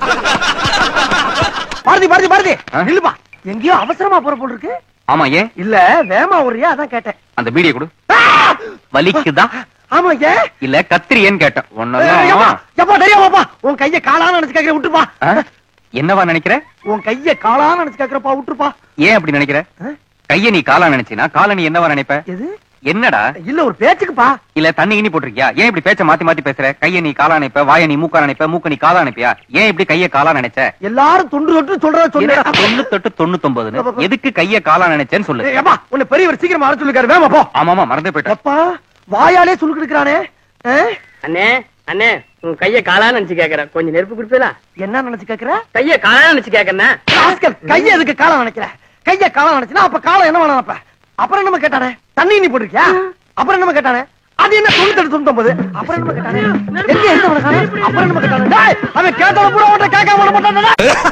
பாரதி பாரதி பாரதி ஆ? நில்லுப்பா எங்கேயோ அவசரமா போற போல் இருக்கு ஆமா ஏன் இல்ல வேமா ஒரியா அதான் கேட்டேன் அந்த பீடியை கொடு ஆ! வலிக்குதா ஆமா ஏன் இல்ல கத்திரியேன்னு கேட்டேன் ஏப்பா ஒன்னதான் எப்பா தெரியாமாப்பா உன் கைய காலான்னு நினைச்சு கேக்குற விட்டுப்பா ஆ? என்னவா நினைக்கிற உன் கைய காலான்னு நினைச்சு கேக்குறப்பா விட்டுருப்பா ஏன் அப்படி நினைக்கிற ஆ? கைய நீ காலா நினைச்சினா காலை நீ என்னவா நினைப்ப எது என்னடா இல்ல ஒரு பேச்சுக்குப்பா இல்ல தண்ணி இனி போட்டிருக்கியா ஏன் இப்படி பேச்ச மாத்தி மாத்தி பேசுற கைய நீ காலா நினைப்ப வாய நீ மூக்கா நினைப்ப மூக்க நீ காலா நினைப்பியா ஏன் இப்படி கைய காலா நினைச்ச எல்லாரும் தொண்டு தொட்டு சொல்றத என்ன சொல்லு தொண்ணூத்தெட்டு தொண்ணூத்தொன்பதுன்னு எதுக்கு கைய காலா நினைச்சேன்னு சொல்லு ஏப்பா உன்னை பெரியவர் சீக்கிரம் வர சொல்லிருக்காரு வேமா போ ஆமாமா மறந்தே போயிட்டேன் எப்பா வாயாலே சொல்லிட்டு இருக்கிறானே அண்ணே அண்ணே உன் கைய காலான்னு நினைச்சு கேக்குறேன் கொஞ்சம் நெருப்பு குடுப்பீங்களா என்ன நினைச்சு கேக்குற கைய காலான்னு நினைச்சு கேக்குறேன் ராஸ்கல், கைய எதுக்கு காலம் நினைக்கிற கைய காலம் நினைச்சுனா அப்ப காலம் என்ன வேணும் அப்ப அப்புறம் என்ன கேட்டானே தண்ணி நீ போட்டிருக்கியா அப்புறம் என்ன கேட்டானே அது என்ன தொண்ணூத்தி தொண்ணூத்தி அப்புறம் என்ன கேட்டானே எங்க எந்த அப்புறம் என்ன கேட்டானே டேய், அவன் கேட்டவன் பூரா உன்கிட்ட கேட்காம விட மாட்டானே